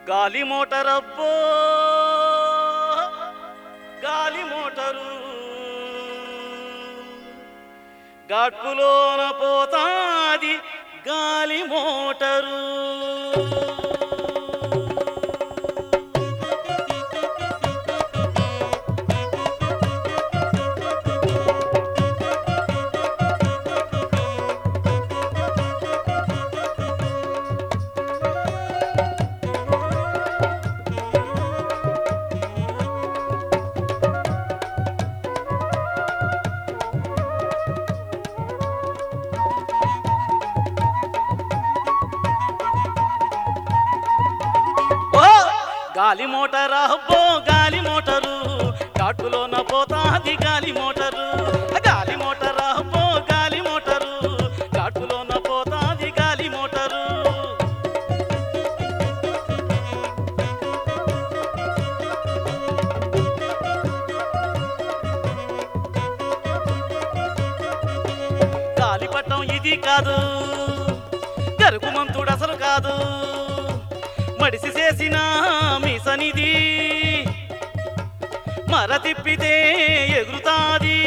గాలి మోటరబ్బో గాలి మోటరు గట్టులోన పోతాది గాలి మోటరు ఓ గాలి మోటారా అబ్బో గాలి మోటారు కాటులోన పోతాది గాలి మోటారు గాలి మోటారా అబ్బో గాలి మోటారు కాటులోన పోతాది గాలి మోటారు గాలిపటం ఇది కాదు గరుకు మంతుడు అసలు కాదు మడిసి చేసిన మీసనిది మర తిప్పితే ఎగురుతాది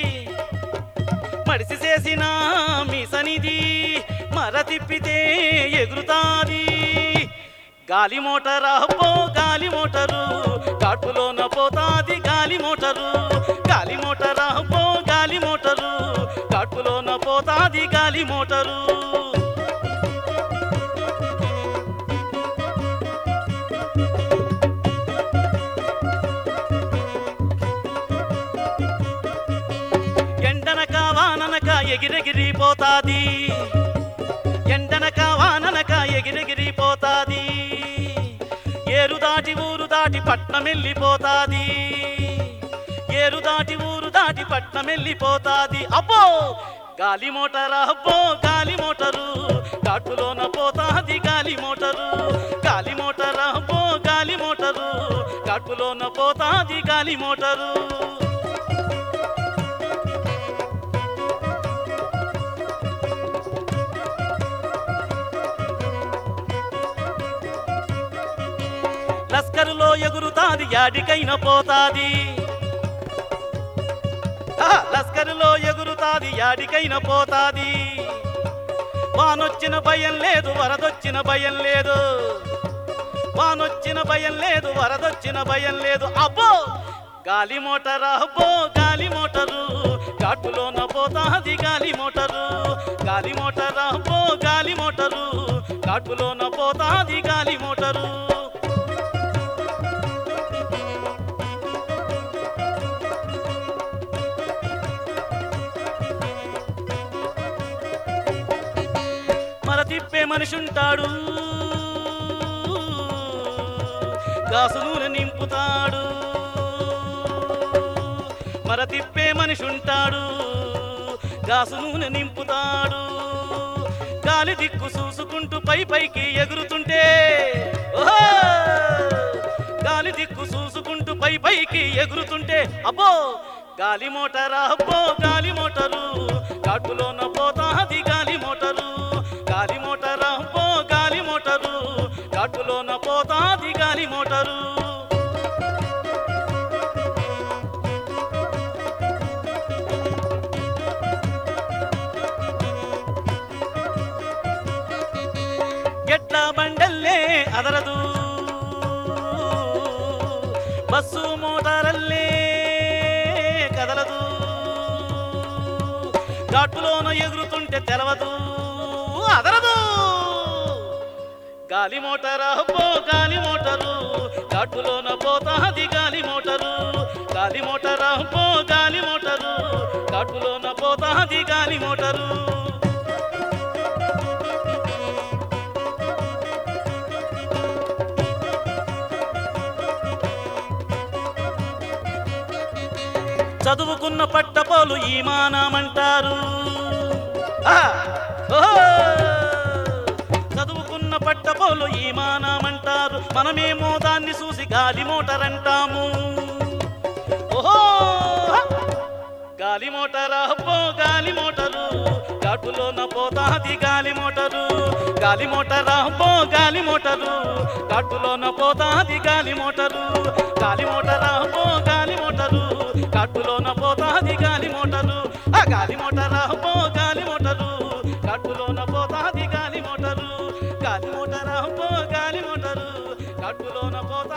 మడిసి చేసిన మీసనిది మర తిప్పితే ఎగురుతాది గాలి మోటారా అబ్బో గాలి మోటారు కాటులోన పోతాది గాలి మోటారు గాలి మోటారా అబ్బో గాలి మోటారు కాటులోన పోతాది గాలి మోటారు ఎండనక వాననక ఎగిరెగిరిపోతాది ఎండనక వాననక ఎగిరెగిరిపోతాది ఏరు దాటి ఊరు దాటి పట్నం వెళ్ళిపోతాది ఏరు దాటి ఊరు దాటి పట్నం వెళ్ళిపోతాది అబ్బో గాలి మోటారా అబ్బో గాలి మోటారు కాటులోన పోతాది గాలి మోటారు గాలి మోటారా అబ్బో గాలి మోటారు కాటులోన పోతాది గాలి మోటారు లస్కరులో ఎగురుతాది యాడికైనా పోతాది ఆహా, లస్కరులో ఎగురుతాది యాడికైనా పోతాది వానొచ్చిన భయం లేదు వరదొచ్చిన భయం లేదు వానొచ్చిన భయం లేదు వరదొచ్చిన భయం లేదు అబ్బో గాలి మోటారా అబ్బో గాలి మోటారు కాటులోన పోతాది గాలి మోటారు గాలి మోటారా అబ్బో గాలి మోటారు కాటులోన పోతాది గాలి మోటారు మర తిప్పే మనిషి ఉంటాడు గాసు నూనె నింపుతాడు మర తిప్పే మనిషి ఉంటాడు గాసు నూనె నింపుతాడు గాలి దిక్కు చూసుకుంటూ పై పైకి ఎగురుతుంటే ఓహో! గాలి దిక్కు చూసుకుంటూ పై పైకి ఎగురుతుంటే అబ్బో గాలి మోటారా అబ్బో గాలి మోటారు కాటులోన పోతాది గాలి మోటారు గాలి మోటారా అబ్బో గాలి మోటారు కాటులోన పోతాది గాలి మోటారు ఎట్ల బండల్లే అదరదు బస్సు మోటారల్లే కదలదు ఘాటులోన ఎగురుతుంటే తెలవదు అదరదు గాలి మోటారా అబ్బో గాలి మోటారు ఘాటులోన పోతాది గాలి మోటారు గాలి మోటారా అబ్బో గాలి మోటారు ఘాటులోన పోతాది గాలి మోటారు చదువుకున్న పట్టపోలు ఈమానమంటారు ఆహా! ఓహో! చదువుకున్న పట్టపోలు ఈమానమంటారు మనమేమో దాన్ని చూసి గాలి మోటార్ అంటాము ఓహో గాలి మోటారా పో గాలి మోటారు కాటులోన పోతాది గాలి మోటారు గాలి మోటారా పో గాలి మోటారు కాటులోన పోతాది గాలి మోటారు గాలి మోటారా పో గాలి మోటారు కాటులోన పోతాది గాలి మోటారు ఆ గాలి మోటారా పో గాలి మోటారు కాటులోన పోతాది గాలి మోటారు గాలి మోటారా పో గాలి మోటారు కాటులోన పోతా